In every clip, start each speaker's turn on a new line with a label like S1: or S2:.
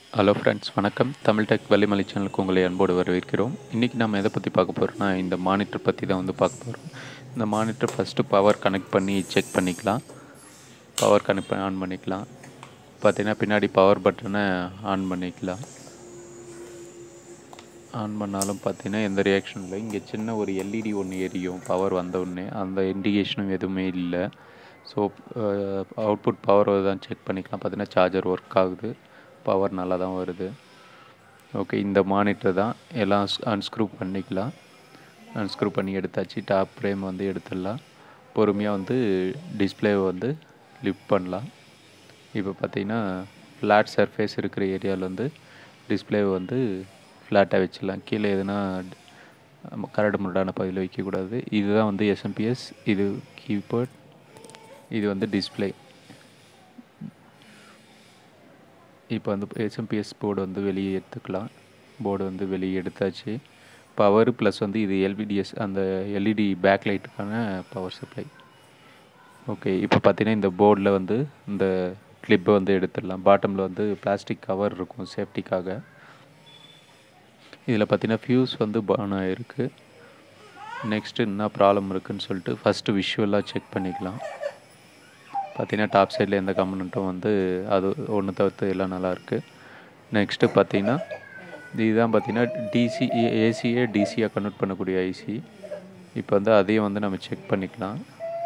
S1: hello friends வணக்கம் Tamil tech Vallimalai சேனலுக்கு உங்களை அன்போடு வரவேற்கிறோம் இன்றைக்கி நம்ம எதை பற்றி பார்க்க போகிறோம்னா இந்த மானிட்டர் பற்றி தான் வந்து பார்க்க போகிறோம் இந்த மானிட்டர் ஃபஸ்ட்டு பவர் கனெக்ட் பண்ணி செக் பண்ணிக்கலாம் பவர் கனெக்ட் பண்ணி ஆன் பண்ணிக்கலாம் பார்த்தீங்கன்னா பின்னாடி பவர் பட்டனை ஆன் பண்ணிக்கலாம் ஆன் பண்ணாலும் பார்த்தீங்கன்னா எந்த ரியாக்ஷனும் இல்லை இங்கே சின்ன ஒரு எல்இடி ஒன்று எரியும் பவர் வந்த உடனே அந்த இண்டிகேஷனும் எதுவுமே இல்லை ஸோ அவுட்புட் பவர் தான் செக் பண்ணிக்கலாம் பார்த்தீங்கன்னா சார்ஜர் ஒர்க் ஆகுது பவர் நல்லா தான் வருது ஓகே இந்த மானிட்டர் தான் எல்லாம் அன்ஸ்க்ரூ பண்ணிக்கலாம் அன்ஸ்க்ரூ பண்ணி எடுத்தாச்சு டாப் ஃப்ரேம் வந்து எடுத்துடலாம் பொறுமையாக வந்து டிஸ்பிளேவை வந்து லிஃப்ட் பண்ணலாம் இப்போ பார்த்தீங்கன்னா ஃப்ளாட் சர்ஃபேஸ் இருக்கிற ஏரியாவில் வந்து டிஸ்பிளேவை வந்து ஃப்ளாட்டாக வச்சிடலாம் கீழே எதுனா கரடு முரடான பகுதியில் வைக்கக்கூடாது இதுதான் வந்து எஸ்எம்பிஎஸ் இது கீபோர்ட் இது வந்து டிஸ்பிளே இப்போ வந்து எஸ்எம்பிஎஸ் போர்டு வந்து வெளியே எடுத்துக்கலாம் போர்டு வந்து வெளியே எடுத்தாச்சு பவர் ப்ளஸ் வந்து இது எல்பிடிஎஸ் அந்த எல்இடி பேக் லைட்டுக்கான பவர் சப்ளை ஓகே இப்போ பார்த்தீங்கன்னா இந்த போர்டில் வந்து இந்த கிளிப்பை வந்து எடுத்துடலாம் பாட்டமில் வந்து பிளாஸ்டிக் கவர் இருக்கும் சேஃப்டிக்காக இதில் பார்த்தீங்கன்னா ஃபியூஸ் வந்து பான் ஆகிருக்கு நெக்ஸ்ட்டு என்ன ப்ராப்ளம் இருக்குதுன்னு சொல்லிட்டு ஃபஸ்ட்டு விஷுவலாக செக் பண்ணிக்கலாம் பார்த்தீங்கன்னா டாப் சைடில் எந்த கம்பனண்ட்டும் வந்து அது ஒன்று தவிர்த்து எல்லாம் நல்லாயிருக்கு நெக்ஸ்ட்டு பார்த்தீங்கன்னா இதுதான் பார்த்தீங்கன்னா டிசி ஏசியே டிசியாக கன்வெர்ட் பண்ணக்கூடிய ஐசி இப்போ வந்து அதையும் வந்து நம்ம செக் பண்ணிக்கலாம்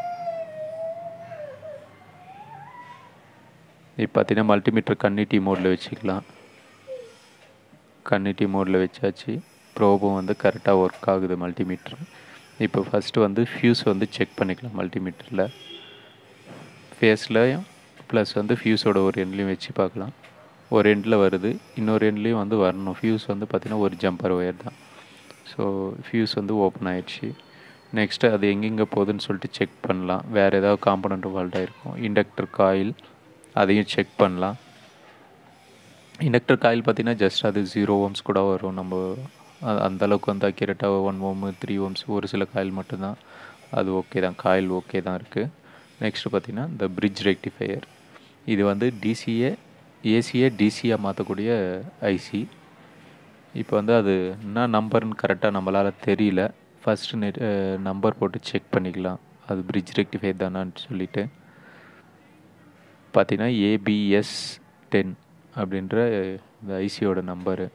S1: இப்போ பார்த்தீங்கன்னா மல்டிமீட்டர் கன்னிட்டி மோடில் வச்சுக்கலாம் கன்னிட்டி மோடில் வச்சாச்சு ப்ரோபும் வந்து கரெக்டாக ஒர்க் ஆகுது மல்டிமீட்ரு இப்போ ஃபஸ்ட்டு வந்து ஃபியூஸ் வந்து செக் பண்ணிக்கலாம் மல்டிமீட்டரில் ஃபேஸ்லையும் ப்ளஸ் வந்து ஃபியூஸோட ஒரு எண்ட்லேயும் வச்சு பார்க்கலாம் ஒரு எண்டில் வருது இன்னொரு எண்ட்லேயும் வந்து வரணும் ஃபியூஸ் வந்து பார்த்திங்கன்னா ஒரு ஜம்பர் ஒயர் தான் ஸோ ஃபியூஸ் வந்து ஓப்பன் ஆயிடுச்சு நெக்ஸ்ட்டு அது எங்கெங்கே போகுதுன்னு சொல்லிட்டு செக் பண்ணலாம் வேறு ஏதாவது காம்பனண்ட் வால்ட்டாக இருக்கும் இண்டக்டர் காயில் அதையும் செக் பண்ணலாம் இண்டக்டர் காயில் பார்த்திங்கன்னா ஜஸ்ட் அது ஜீரோ ஓம்ஸ் கூட வரும் நம்ம அந்தளவுக்கு வந்து அக்யூரேட்டாக ஒன் ஓமு த்ரீ ஓம்ஸ் ஒரு சில காயில் மட்டும்தான் அது ஓகே தான் காயில் ஓகே தான் இருக்குது நெக்ஸ்ட்டு பார்த்திங்கன்னா இந்த பிரிட்ஜ் ரெக்டிஃபையர் இது வந்து டிசிஏ ஏசியை டிசியாக மாற்றக்கூடிய ஐசி இப்போ வந்து அது என்ன நம்பர்னு கரெக்டாக நம்மளால் தெரியல ஃபஸ்ட்டு நெட் நம்பர் போட்டு செக் பண்ணிக்கலாம் அது பிரிட்ஜ் ரெக்டிஃபையர் தானான்னு சொல்லிட்டு பார்த்தீங்கன்னா ஏபிஎஸ் டென் அப்படின்ற இந்த ஐசியோட நம்பரு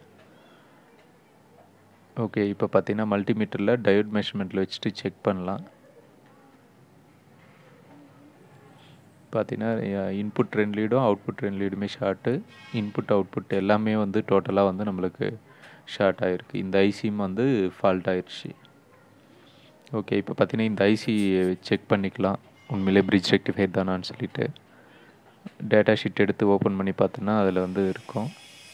S1: ஓகே இப்போ பார்த்தீங்கன்னா மல்டிமீட்டரில் டயோட் மெஷர்மெண்ட்டில் வச்சுட்டு செக் பண்ணலாம் பார்த்தீங்கன்னா இன்புட் ரெண்டு லீடும் அவுட்புட் ரெண்டு லீடுமே ஷார்ட்டு இன்புட் அவுட்புட் எல்லாமே வந்து டோட்டலாக வந்து நம்மளுக்கு ஷார்ட் ஆகிருக்கு இந்த ஐசியும் வந்து ஃபால்ட் ஆயிடுச்சு ஓகே இப்போ பார்த்தீங்கன்னா இந்த ஐசி செக் பண்ணிக்கலாம் உண்மையிலே பிரிட்ஜ் ரெக்டிஃபைர் தானான்னு சொல்லிட்டு டேட்டா ஷீட் எடுத்து ஓப்பன் பண்ணி பார்த்தோன்னா அதில் வந்து இருக்கும்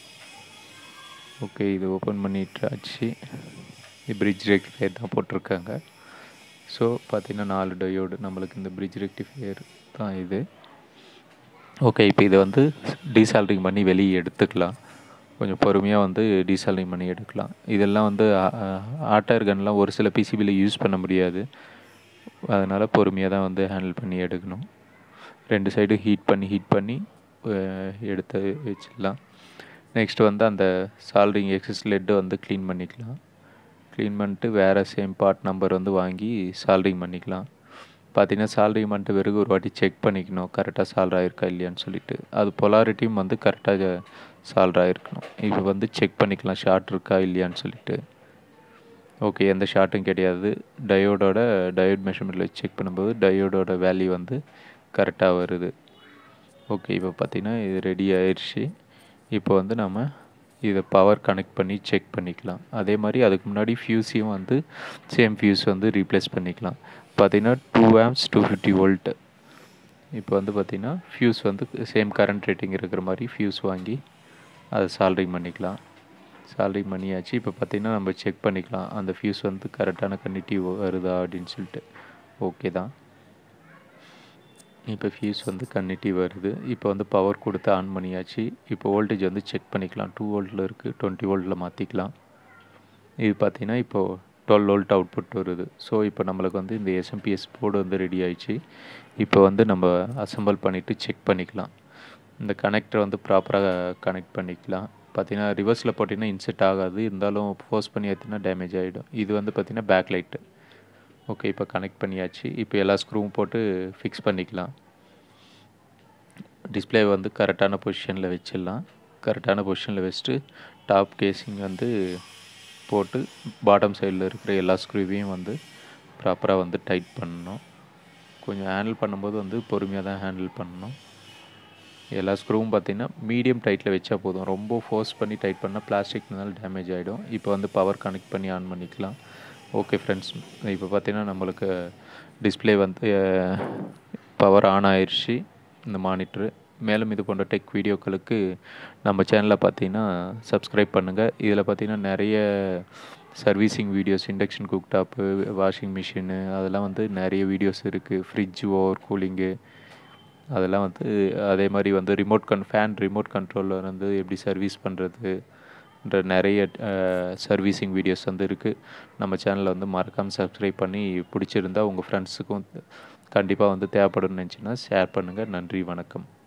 S1: ஓகே இது ஓப்பன் பண்ணிட்டாச்சு பிரிட்ஜ் ரெக்டிஃபையர் தான் போட்டிருக்காங்க ஸோ பார்த்திங்கன்னா நாலு டயோடு நம்மளுக்கு இந்த பிரிட்ஜ் ரெக்டிஃபையர் தான் இது ஓகே இப்போ இதை வந்து டீசால்ரிங் பண்ணி வெளியே எடுத்துக்கலாம் கொஞ்சம் பொறுமையாக வந்து டீசால்ரிங் பண்ணி எடுக்கலாம் இதெல்லாம் வந்து ஆட்டர் கன்லாம் ஒரு சில பிசிபியில் யூஸ் பண்ண முடியாது அதனால் பொறுமையாக தான் வந்து ஹேண்டில் பண்ணி எடுக்கணும் ரெண்டு சைடும் ஹீட் பண்ணி ஹீட் பண்ணி எடுத்து வச்சிடலாம் நெக்ஸ்ட் வந்து அந்த சால்ரிங் எக்ஸஸ் லெட்டு வந்து க்ளீன் பண்ணிக்கலாம் க்ளீன் பண்ணிட்டு வேறு சேம் பார்ட் நம்பர் வந்து வாங்கி சால்ரிங் பண்ணிக்கலாம் பார்த்தீங்கன்னா சால்ரிங் பண்ணிட்டு பிறகு ஒரு வாட்டி செக் பண்ணிக்கணும் கரெக்டாக சால்வ் ஆகிருக்கா இல்லையான்னு சொல்லிட்டு அது பொலாரிட்டியும் வந்து கரெக்டாக சால்வ் ஆகிருக்கணும் இப்போ வந்து செக் பண்ணிக்கலாம் ஷார்ட் இருக்கா இல்லையான்னு சொல்லிட்டு ஓகே எந்த ஷார்ட்டும் கிடையாது டயோடோட டயோட் மெஷர்மெண்ட்டில் வச்சு செக் பண்ணும்போது டயோடோட வேல்யூ வந்து கரெக்டாக வருது ஓகே இப்போ பார்த்திங்கன்னா இது ரெடி ஆயிடுச்சு இப்போ வந்து நம்ம இதை பவர் கனெக்ட் பண்ணி செக் பண்ணிக்கலாம் அதே மாதிரி அதுக்கு முன்னாடி ஃபியூஸையும் வந்து சேம் ஃபியூஸ் வந்து ரீப்ளேஸ் பண்ணிக்கலாம் பார்த்திங்கன்னா two amps two fifty volt இப்போ வந்து பார்த்திங்கன்னா ஃபியூஸ் வந்து சேம் கரண்ட் ரேட்டிங் இருக்கிற மாதிரி ஃபியூஸ் வாங்கி அதை சால்ரிங் பண்ணிக்கலாம் சால்ரிங் பண்ணியாச்சு இப்போ பார்த்திங்கன்னா நம்ம செக் பண்ணிக்கலாம் அந்த ஃபியூஸ் வந்து கரெக்டான கன்னிட்டி வருதா அப்படின்னு சொல்லிட்டு ஓகே தான் இப்போ ஃபியூஸ் வந்து கன்னிட்டி வருது இப்போ வந்து பவர் கொடுத்து ஆன் பண்ணியாச்சு இப்போ வோல்டேஜ் வந்து செக் பண்ணிக்கலாம் டூ வோல்ட்டில் இருக்குது டுவெண்ட்டி வோல்ட்டில் மாற்றிக்கலாம் இது பார்த்திங்கன்னா இப்போது டுவெல் வோல்ட் அவுட்புட் வருது ஸோ இப்போ நம்மளுக்கு வந்து இந்த எஸ்எம்பிஎஸ் போர்டு வந்து ரெடி ஆயிடுச்சு இப்போ வந்து நம்ம அசம்பிள் பண்ணிவிட்டு செக் பண்ணிக்கலாம் இந்த கனெக்டர் வந்து ப்ராப்பராக கனெக்ட் பண்ணிக்கலாம் பார்த்தீங்கன்னா ரிவர்ஸில் போட்டிங்கன்னா இன்செட் ஆகாது இருந்தாலும் ஃபோர்ஸ் பண்ணி ஏற்றினா டேமேஜ் ஆகிடும் இது வந்து பார்த்தீங்கன்னா பேக் லைட்டு ஓகே இப்போ கனெக்ட் பண்ணியாச்சு இப்போ எல்லா ஸ்க்ரூவும் போட்டு ஃபிக்ஸ் பண்ணிக்கலாம் டிஸ்பிளே வந்து கரெக்டான பொசிஷனில் வச்சிடலாம் கரெக்டான பொசிஷனில் வச்சுட்டு டாப் கேசிங் வந்து போட்டு பாட்டம் சைடில் இருக்கிற எல்லா ஸ்க்ரூவையும் வந்து ப்ராப்பராக வந்து டைட் பண்ணணும் கொஞ்சம் ஹேண்டில் பண்ணும்போது வந்து பொறுமையாக தான் ஹேண்டில் பண்ணணும் எல்லா ஸ்க்ரூவும் பார்த்தீங்கன்னா மீடியம் டைட்டில் வச்சா போதும் ரொம்ப ஃபோர்ஸ் பண்ணி டைட் பண்ணால் பிளாஸ்டிக்னால டேமேஜ் ஆகிடும் இப்போ வந்து பவர் கனெக்ட் பண்ணி ஆன் பண்ணிக்கலாம் ஓகே ஃப்ரெண்ட்ஸ் இப்போ பார்த்தீங்கன்னா நம்மளுக்கு டிஸ்பிளே வந்து பவர் ஆன் ஆயிடுச்சு இந்த மானிட்ரு மேலும் இது போன்ற டெக் வீடியோக்களுக்கு நம்ம சேனலில் பார்த்தீங்கன்னா சப்ஸ்கிரைப் பண்ணுங்கள் இதில் பார்த்தீங்கன்னா நிறைய servicing videos induction cooktop washing machine அதெல்லாம் வந்து நிறைய வீடியோஸ் இருக்குது ஃப்ரிட்ஜ் ஓவர் கூலிங்கு அதெல்லாம் வந்து அதே மாதிரி வந்து ரிமோட் கன் ஃபேன் ரிமோட் கண்ட்ரோலர் வந்து எப்படி சர்வீஸ் பண்ணுறதுன்ற நிறைய சர்வீசிங் வீடியோஸ் வந்து இருக்குது நம்ம சேனலில் வந்து மறக்காமல் சப்ஸ்கிரைப் பண்ணி பிடிச்சிருந்தா உங்கள் ஃப்ரெண்ட்ஸுக்கும் கண்டிப்பாக வந்து தேவைப்படும்னு நினச்சின்னா ஷேர் பண்ணுங்கள் நன்றி வணக்கம்